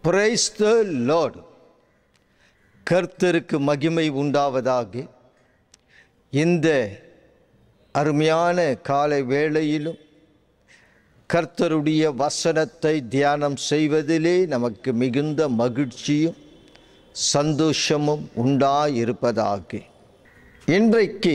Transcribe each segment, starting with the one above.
praise the Lord கர்த்தருக்கு மகிமை உண்டாவதாக இந்த அருமையான காலை வேளையிலும் கர்த்தருடைய வசனத்தை தியானம் செய்வதிலே நமக்கு மிகுந்த மகிழ்ச்சியும் சந்தோஷமும் உண்டாயிருப்பதாக இன்றைக்கு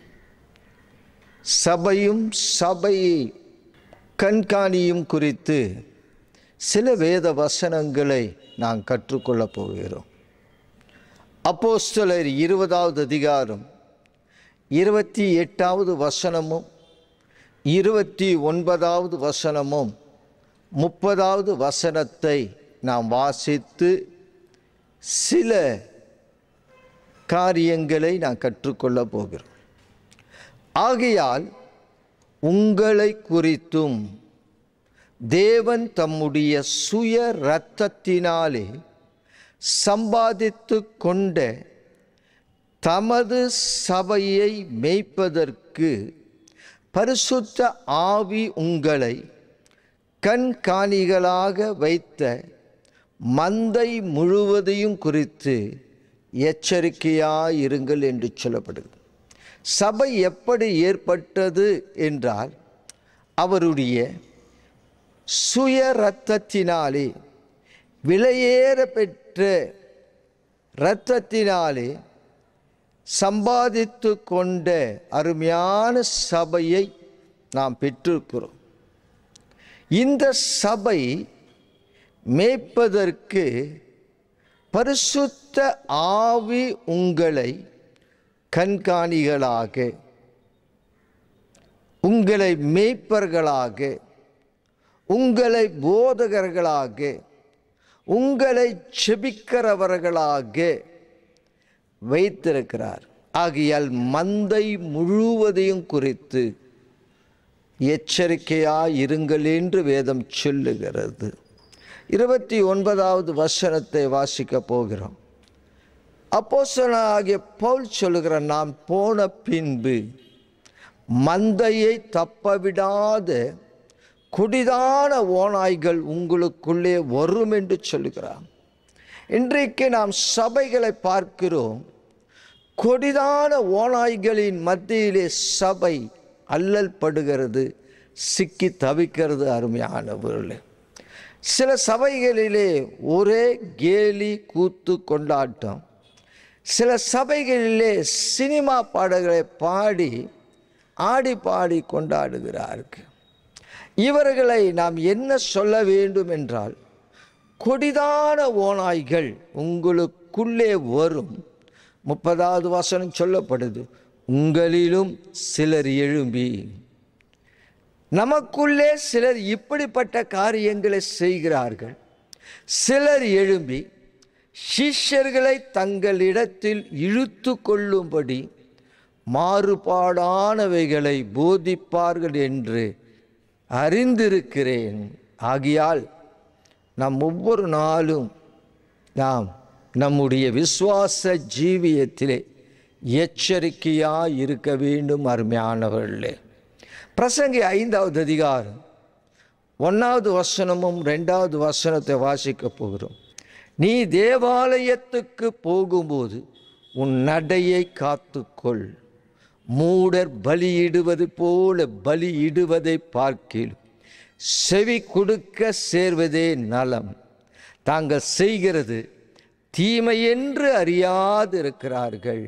சபையும் சபை கண்காணியும் குறித்து சில வேத வசனங்களை நாம் கற்றுக்கொள்ளப் போகிறோம் அப்போஸ்தலர் இருபதாவது அதிகாரம் இருபத்தி எட்டாவது வசனமும் இருபத்தி ஒன்பதாவது வசனமும் முப்பதாவது வசனத்தை நாம் வாசித்து சில காரியங்களை நான் கற்றுக்கொள்ளப் போகிறோம் ஆகையால் உங்களை குறித்தும் தேவன் தம்முடைய சுய இரத்தத்தினாலே சம்பாதித்து கொண்ட தமது சபையை மேய்ப்பதற்கு பரிசுத்த ஆவி உங்களை கண்காணிகளாக வைத்த மந்தை முழுவதையும் குறித்து எச்சரிக்கையாயிருங்கள் என்று சொல்லப்படுது சபை எப்படி ஏற்பட்டது என்றால் அவருடைய சுய இரத்தத்தினாலே விலையேற பெற்ற இரத்தத்தினாலே சம்பாதித்து கொண்ட அருமையான சபையை நாம் பெற்றிருக்கிறோம் இந்த சபை மேய்ப்பதற்கு பரிசுத்த ஆவி உங்களை கண்காணிகளாக உங்களை மேய்ப்பர்களாக உங்களை போதகர்களாக உங்களை செபிக்கிறவர்களாக வைத்திருக்கிறார் ஆகையால் மந்தை முழுவதையும் குறித்து எச்சரிக்கையாய் இருங்கள் என்று வேதம் சொல்லுகிறது இருபத்தி ஒன்பதாவது வசனத்தை வாசிக்க போகிறோம் அப்போஸ்தலனாகிய பவுல் சொல்லுகிற நாம் போன பின்பு மந்தையை தப்பவிடாத கொடிதான ஓநாய்கள் உங்களுக்குள்ளே வரும் என்று சொல்லுகிறார் இன்றைக்கு நாம் சபைகளை பார்க்கிறோம் கொடிதான ஓநாய்களின் மத்தியிலே சபை அல்லல் படுகிறது சிக்கி தவிக்கிறது அருமையானவர்களே சில சபைகளிலே ஒரே கேலி கூத்து கொண்டாட்டம் சில சபைகளிலே சினிமா பாடல்களை பாடி ஆடி பாடி கொண்டாடுகிறார்கள் இவர்களை நாம் என்ன சொல்ல வேண்டும் என்றால் கொடிதான ஓநாய்கள் உங்களுக்குள்ளே வரும் முப்பதாவது வசனம் சொல்லப்படுது உங்களிலும் சிலர் எழும்பி நமக்குள்ளே சிலர் இப்படிப்பட்ட காரியங்களை செய்கிறார்கள் சிலர் எழும்பி சிஷ்யர்களை தங்களிடத்தில் இழுத்து கொள்ளும்படி மாறுபாடானவைகளை போதிப்பார்கள் என்று அறிந்திருக்கிறேன் ஆகியால் நாம் ஒவ்வொரு நாளும் நாம் நம்முடைய விசுவாச ஜீவியத்திலே எச்சரிக்கையாக இருக்க வேண்டும் அருமையானவர்களே பிரசங்கி ஐந்தாவது அதிகாரம் ஒன்றாவது வசனமும் ரெண்டாவது வசனத்தை வாசிக்க போகிறோம் நீ தேவாலயத்துக்கு போகும்போது உன் நடையை காத்துக்கொள் மூடர் பலியிடுவது போல பலியிடுவதை பார்க்கிலும் செவி கொடுக்க சேர்வதே நலம் தாங்கள் செய்கிறது தீமையென்று அறியாதிருக்கிறார்கள்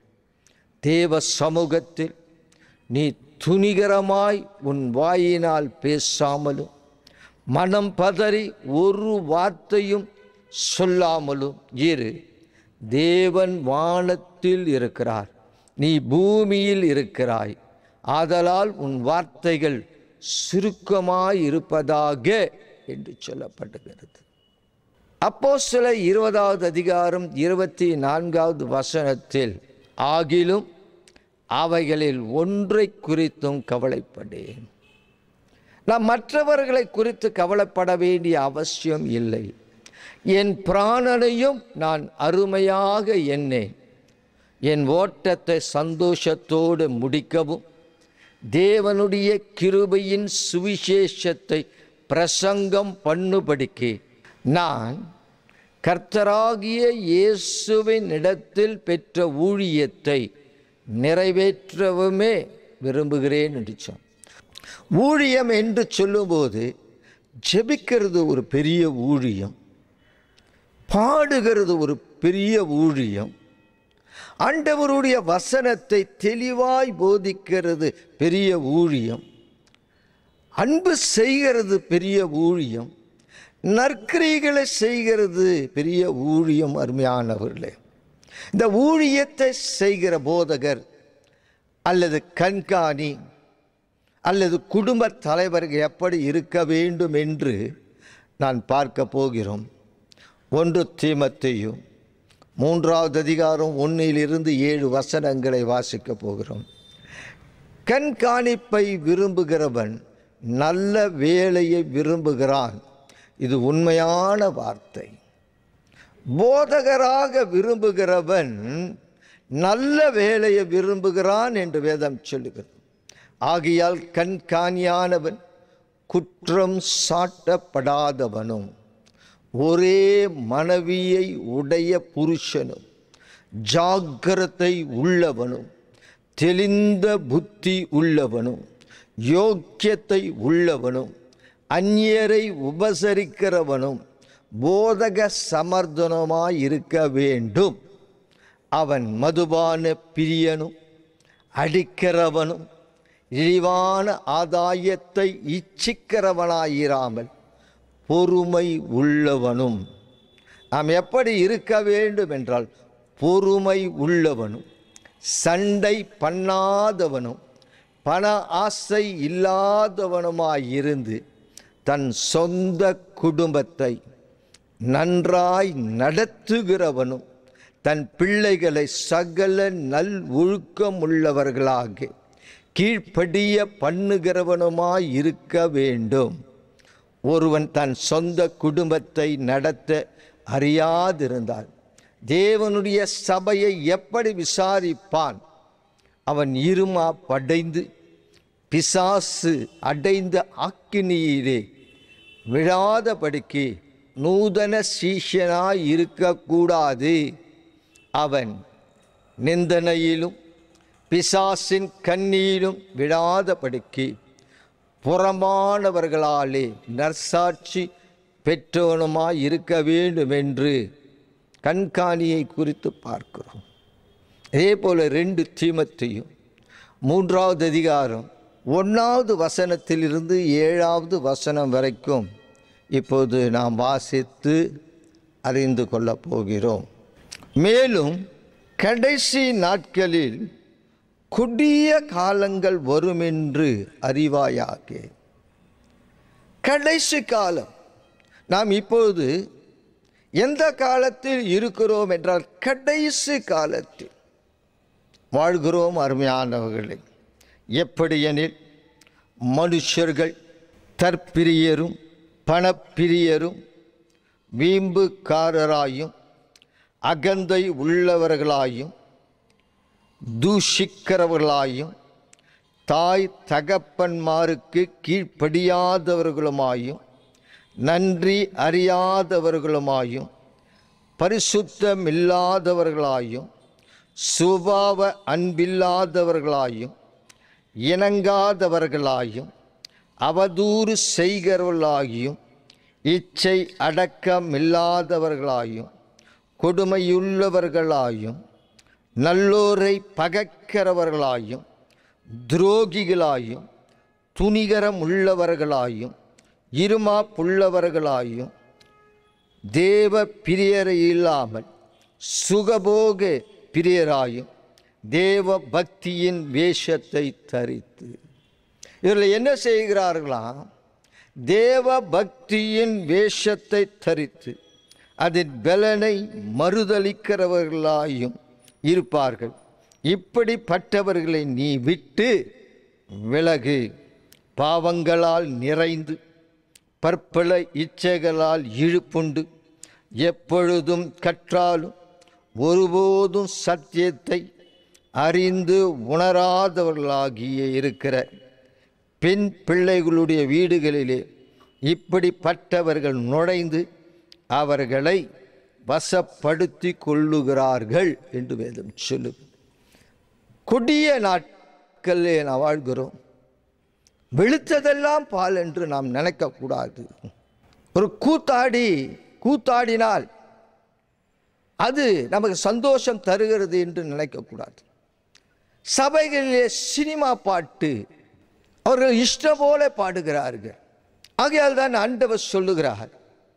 தேவ சமூகத்தில் நீ துணிகரமாய் உன் வாயினால் பேசாமலும் மனம் பதறி ஒரு வார்த்தையும் சொல்லாமலும் இரு தேவன் வானத்தில் இருக்கிறார் நீ பூமியில் இருக்கிறாய் ஆதலால் உன் வார்த்தைகள் சுருக்கமாய் இருப்பதாக என்று சொல்லப்படுகிறது அப்போ சில இருபதாவது அதிகாரம் இருபத்தி நான்காவது வசனத்தில் ஆகிலும் அவைகளில் ஒன்றை குறித்தும் கவலைப்படேன் நான் மற்றவர்களை குறித்து கவலைப்பட வேண்டிய அவசியம் இல்லை என் பிராணனையும் நான் அருமையாக எண்ணேன் என் ஓட்டத்தை சந்தோஷத்தோடு முடிக்கவும் தேவனுடைய கிருபையின் சுவிசேஷத்தை பிரசங்கம் பண்ணுபடிக்கு நான் கர்த்தராகிய இயேசுவின் இடத்தில் பெற்ற ஊழியத்தை நிறைவேற்றவுமே விரும்புகிறேன் என்று சொன்னார் ஊழியம் என்று சொல்லும்போது ஜெபிக்கிறது ஒரு பெரிய ஊழியம் பாடுகிறது ஒரு பெரிய ஊழியம் ஆண்டவருடைய வசனத்தை தெளிவாய் போதிக்கிறது பெரிய ஊழியம் அன்பு செய்கிறது பெரிய ஊழியம் நற்கிரிகளை செய்கிறது பெரிய ஊழியம் அருமையானவர்களே இந்த ஊழியத்தை செய்கிற போதகர் அல்லது கண்காணி அல்லது குடும்ப தலைவர்கள் எப்படி இருக்க வேண்டும் என்று நான் பார்க்க போகிறோம் ஒன்று தீமத்தையும் மூன்றாவது அதிகாரம் ஒன்றிலிருந்து ஏழு வசனங்களை வாசிக்க போகிறோம் கண்காணிப்பை விரும்புகிறவன் நல்ல வேலையை விரும்புகிறான் இது உண்மையான வார்த்தை போதகராக விரும்புகிறவன் நல்ல வேலையை விரும்புகிறான் என்று வேதம் சொல்லுகிறது ஆகையால் கண்காணியானவன் குற்றம் சாட்டப்படாதவனும் ஒரே மனைவியை உடைய புருஷனும் ஜாக்கிரதை உள்ளவனும் தெளிந்த புத்தி உள்ளவனும் யோக்கியத்தை உள்ளவனும் அந்நியரை உபசரிக்கிறவனும் போதக சமர்த்தனமாய் இருக்க வேண்டும் அவன் மதுபான பிரியனும் அடிக்கிறவனும் இழிவான ஆதாயத்தை இச்சிக்கிறவனாயிராமல் பொறுமை உள்ளவனும் நாம் எப்படி இருக்க வேண்டும் என்றால் பொறுமை உள்ளவனும் சண்டை பண்ணாதவனும் பண ஆசை இல்லாதவனுமாயிருந்து தன் சொந்த குடும்பத்தை நன்றாய் நடத்துகிறவனும் தன் பிள்ளைகளை சகல நல் ஒழுக்கம் உள்ளவர்களாக கீழ்ப்படிய பண்ணுகிறவனுமாய் இருக்க வேண்டும் ஒருவன் தன் சொந்த குடும்பத்தை நடத்த அறியாதிருந்தால் தேவனுடைய சபையை எப்படி விசாரிப்பான் அவன் இருமா படைந்து பிசாசு அடைந்த அக்கினியிலே விழாதபடிக்கு நூதன சீஷனாய் இருக்கக்கூடாது அவன் நிந்தனையிலும் பிசாசின் கண்ணியிலும் விழாதபடிக்கு புறமானவர்களாலே நற்சாட்சி பெற்றவனுமாய் இருக்க வேண்டும் என்று கண்காணியை குறித்து பார்க்கிறோம் அதே போல் ரெண்டு தீமத்தையும் மூன்றாவது அதிகாரம் ஒன்றாவது வசனத்திலிருந்து ஏழாவது வசனம் வரைக்கும் இப்போது நாம் வாசித்து அறிந்து கொள்ளப் போகிறோம் மேலும் கடைசி நாட்களில் கொடிய காலங்கள் வருமென்று அறிவாயாக கடைசி காலம் நாம் இப்போது எந்த காலத்தில் இருக்கிறோம் என்றால் கடைசி காலத்தில் வாழ்கிறோம் அருமையானவர்களே எப்படியெனில் மனுஷர்கள் தற்பிரியரும் பணப்பிரியரும் வீம்புக்காரராயும் அகந்தை உள்ளவர்களாயும் தூஷிக்கிறவர்களாயும் தாய் தகப்பன்மாருக்கு கீழ்ப்படியாதவர்களுமாயும் நன்றி அறியாதவர்களுமாயும் பரிசுத்தமில்லாதவர்களாயும் சுபாவ அன்பில்லாதவர்களாயும் இணங்காதவர்களாயும் அவதூறு செய்கிறவர்களாகியும் இச்சை அடக்கமில்லாதவர்களாயும் கொடுமையுள்ளவர்களாயும் நல்லோரை பகைக்கிறவர்களாயும் துரோகிகளாயும் துணிகரம் உள்ளவர்களாயும் இருமா புள்ளவர்களாயும் தேவ பிரியரை இல்லாமல் சுகபோக பிரியராயும் தேவ பக்தியின் வேஷத்தை தரித்து இதில் என்ன செய்கிறார்களாம் தேவ பக்தியின் வேஷத்தை தரித்து அதன் பலனை மறுதளிக்கிறவர்களாயும் இருப்பார்கள் இப்படிப்பட்டவர்களை நீ விட்டு விலகு பாவங்களால் நிறைந்து பற்பல இச்சைகளால் இழுப்புண்டு எப்பொழுதும் கற்றாலும் ஒருபோதும் சத்தியத்தை அறிந்து உணராதவர்களாகிய இருக்கிற பெண் பிள்ளைகளுடைய வீடுகளிலே இப்படிப்பட்டவர்கள் நுழைந்து அவர்களை வசப்படுத்தி கொள்ளுகிறார்கள் என்று வேதம் சொல்லு கொடிய நாட்களிலே நாம் வாழ்கிறோம் வெளுத்ததெல்லாம் பால் என்று நாம் நினைக்கக்கூடாது ஒரு கூத்தாடி கூத்தாடினால் அது நமக்கு சந்தோஷம் தருகிறது என்று நினைக்கக்கூடாது சபைகளிலே சினிமா பாட்டு அவர்கள் இஷ்டம் போல பாடுகிறார்கள் ஆகையால் தான் ஆண்டவர் சொல்லுகிறார்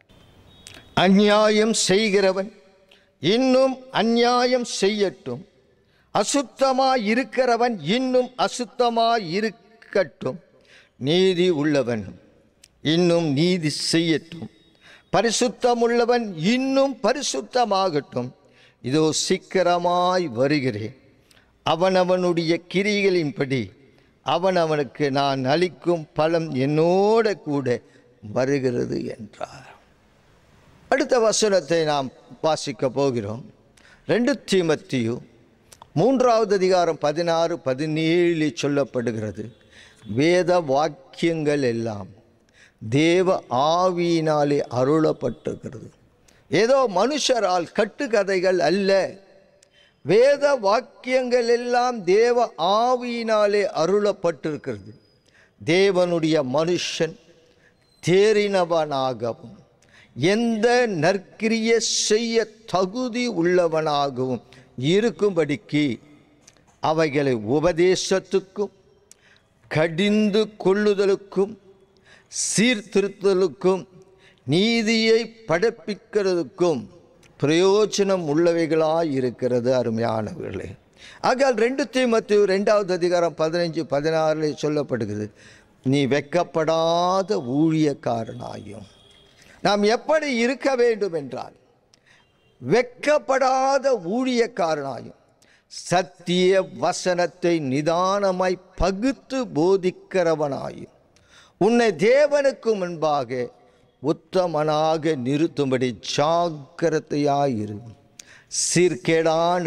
அந்நியாயம் செய்கிறவன் இன்னும் அந்நியாயம் செய்யட்டும் அசுத்தமாய் இருக்கிறவன் இன்னும் அசுத்தமாய் இருக்கட்டும் நீதி உள்ளவன் இன்னும் நீதி செய்யட்டும் பரிசுத்தமுள்ளவன் இன்னும் பரிசுத்தமாகட்டும் இதோ சீக்கிரமாய் வருகிறேன் அவனவனுடைய கிரிகளின்படி அவனவனுக்கு நான் அளிக்கும் பலம் என்னோட கூட வருகிறது என்றார் அடுத்த வசனத்தை நாம் வாசிக்க போகிறோம் ரெண்டு தீமத்தியு மூன்றாவது அதிகாரம் பதினாறு பதினேழில் சொல்லப்படுகிறது வேத வாக்கியங்கள் எல்லாம் தேவ ஆவியினாலே அருளப்பட்டிருக்கிறது ஏதோ மனுஷரால் கட்டுக்கதைகள் அல்ல வேத வாக்கியங்கள் எல்லாம் தேவ ஆவியினாலே அருளப்பட்டிருக்கிறது தேவனுடைய மனுஷன் தேறினவனாகவும் எந்த நற்கிரிய செய்ய தகுதி உள்ளவனாகவும் இருக்கும்படிக்கு அவைகளை உபதேசத்துக்கும் கடிந்து கொள்ளுதலுக்கும் சீர்திருத்தலுக்கும் நீதியை படப்பிக்கிறதுக்கும் பிரயோஜனம் உள்ளவைகளாய் இருக்கிறது அருமையானவர்களே ஆகையால் ரெண்டு தீமத்து ரெண்டாவது அதிகாரம் பதினஞ்சு பதினாறில் சொல்லப்படுகிறது நீ வெக்கப்படாத ஊழியக்காரனாயும் நாம் எப்படி இருக்க வேண்டும் என்றால் வெக்கப்படாத ஊழியக்காரனாயும் சத்திய வசனத்தை நிதானமாய் பகுத்து போதிக்கிறவனாயும் உன்னை தேவனுக்கு முன்பாக உத்தமனாக நிறுத்தும்படி ஜாக்கிரதையாயிரு சீர்கேடான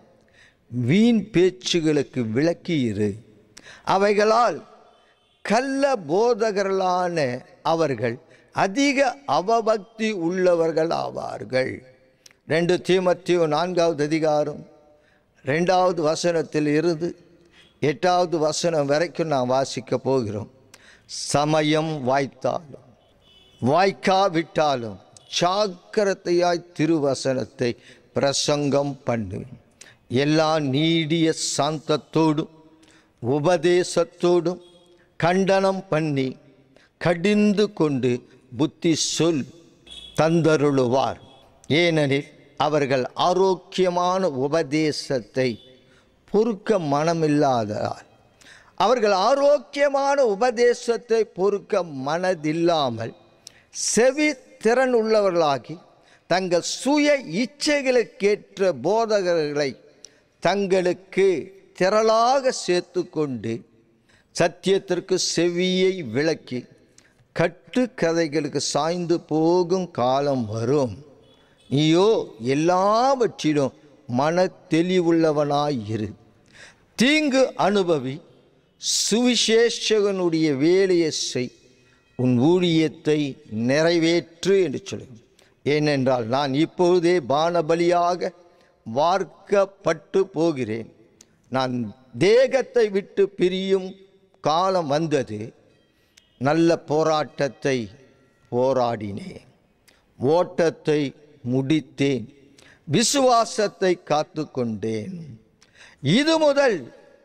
வீண் பேச்சுகளுக்கு விளக்கி இரு அவைகளால் கள்ள போதகர்களான அவர்கள் அதிக அவபக்தி உள்ளவர்கள் ஆவார்கள் ரெண்டு தீமத்தியோ நான்காவது அதிகாரம் ரெண்டாவது வசனத்தில் இருந்து எட்டாவது வசனம் வரைக்கும் நாம் வாசிக்க போகிறோம் சமயம் வாய்த்தாலும் வாய்க்காவிட்டாலும் ஜாக்கிரதையாய் திருவசனத்தை பிரசங்கம் பண்ணு எல்லா நீடிய சாந்தத்தோடும் உபதேசத்தோடும் கண்டனம் பண்ணி கடிந்து கொண்டு புத்தி சொல் தந்தருளுவார் ஏனெனில் அவர்கள் ஆரோக்கியமான உபதேசத்தை பொறுக்க மனமில்லாததால் அவர்கள் ஆரோக்கியமான உபதேசத்தை பொறுக்க மனதில்லாமல் செவி திறன் உள்ளவர்களாகி தங்கள் சுய இச்சைகளுக்கேற்ற போதகர்களை தங்களுக்கு திரளாக சேர்த்து கொண்டு சத்தியத்திற்கு செவியை விளக்கி கட்டுக்கதைகளுக்கு சாய்ந்து போகும் காலம் வரும் நீயோ எல்லாவற்றிலும் மன தெளிவுள்ளவனாயிரு தீங்கு அனுபவி சுவிசேஷகனுடைய வேலையை செய் உன் ஊழியத்தை நிறைவேற்று என்று சொல்லும் ஏனென்றால் நான் இப்பொழுதே பானபலியாக வார்க்கப்பட்டு போகிறேன் நான் தேகத்தை விட்டு பிரியும் காலம் வந்தது நல்ல போராட்டத்தை போராடினேன் ஓட்டத்தை முடித்தேன் விசுவாசத்தை காத்து கொண்டேன் இது முதல்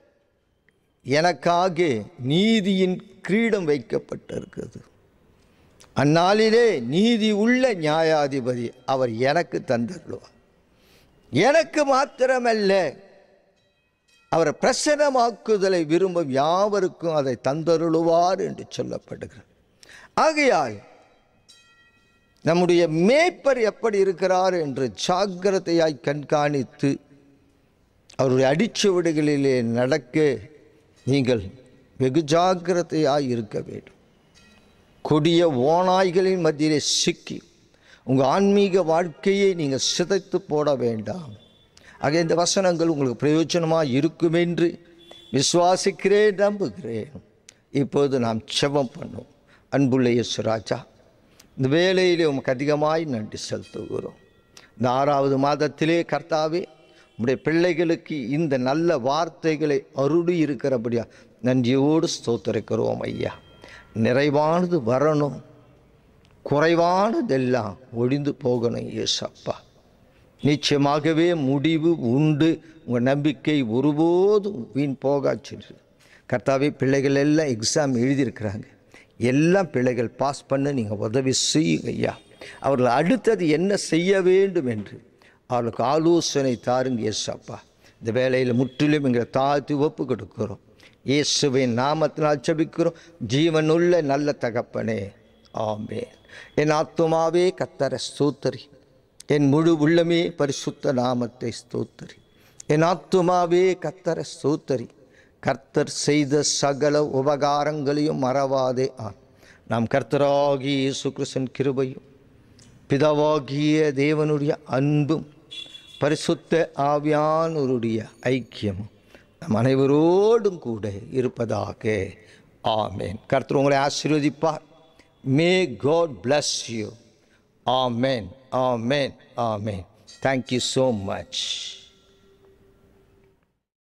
எனக்காக நீதியின் கிரீடம் வைக்கப்பட்டிருக்கிறது அந்நாளிலே நீதி உள்ள நியாயாதிபதி அவர் எனக்கு தந்தருள்வார் எனக்கு மாத்திரமல்ல அவர் பிரசனமாக்குதலை விரும்பும் யாவருக்கும் அதை தந்தருளுவார் என்று சொல்லப்படுகிறது ஆகையால் நம்முடைய மேய்ப்பர் எப்படி இருக்கிறார் என்று ஜாக்கிரதையாய் கண்காணித்து அவருடைய அடிச்சுவடுகளிலே நடக்க நீங்கள் வெகு ஜாக்கிரதையாய் இருக்க வேண்டும் கொடிய ஓநாய்களின் மத்தியிலே சிக்கி உங்கள் ஆன்மீக வாழ்க்கையை நீங்கள் சிதைத்து போட வேண்டாம் ஆக இந்த வசனங்கள் உங்களுக்கு பிரயோஜனமாக இருக்கும் என்று விசுவாசிக்கிறேன் நம்புகிறேன் இப்போது நாம் செபம் பண்ணும் அன்புள்ள இயேசு ராஜா இந்த வேலையிலே உமக்கு அதிகமாய் நன்றி செலுத்துகிறோம் இந்த ஆறாவது மாதத்திலே கர்த்தாவே உம்முடைய பிள்ளைகளுக்கு இந்த நல்ல வார்த்தைகளை அருளி இருக்கிறபடியா நன்றியோடு ஸ்தோத்தரிக்கிறோம் ஐயா நிறைவானது வரணும் குறைவானதெல்லாம் ஒழிந்து போகணும் ஏசப்பா நிச்சயமாகவே முடிவு உண்டு உங்கள் நம்பிக்கை ஒருபோதும் வீண் போகாச்சு கர்த்தாவே பிள்ளைகள் எல்லாம் எக்ஸாம் எழுதியிருக்கிறாங்க எல்லாம் பிள்ளைகள் பாஸ் பண்ண நீங்கள் உதவி செய்யுங்க ஐயா அவர்கள் அடுத்தது என்ன செய்ய வேண்டும் என்று அவர்களுக்கு ஆலோசனை தாருங்க ஏசப்பா இந்த வேலையில் முற்றிலும் எங்களை தாழ்த்தி ஒப்பு கொடுக்கிறோம் இயேசுவின் நாமத்தினால் ஜெபிக்கிறோம் ஜீவனுள்ள நல்ல தகப்பனே ஆமென் என் ஆத்துமாவே கத்தர ஸ்தோத்தரி என் முழு உள்ளமே பரிசுத்த நாமத்தை ஸ்தோத்தரி என் ஆத்துமாவே கத்தர ஸ்தோத்தரி கர்த்தர் செய்த சகல உபகாரங்களையும் மறவாதே ஆன் நாம் கர்த்தராகிய இயேசு கிறிஸ்தன் கிருபையும் பிதாவாகிய தேவனுடைய அன்பும் பரிசுத்த ஆவியானவருடைய ஐக்கியமும் நம் அனைவரோடும் கூட இருப்பதாக ஆமேன் கர்த்தர் உங்களை ஆசீர்வதிப்பார் மே காட் bless யூ ஆமேன் ஆமேன் ஆமேன் தேங்க்யூ ஸோ மச்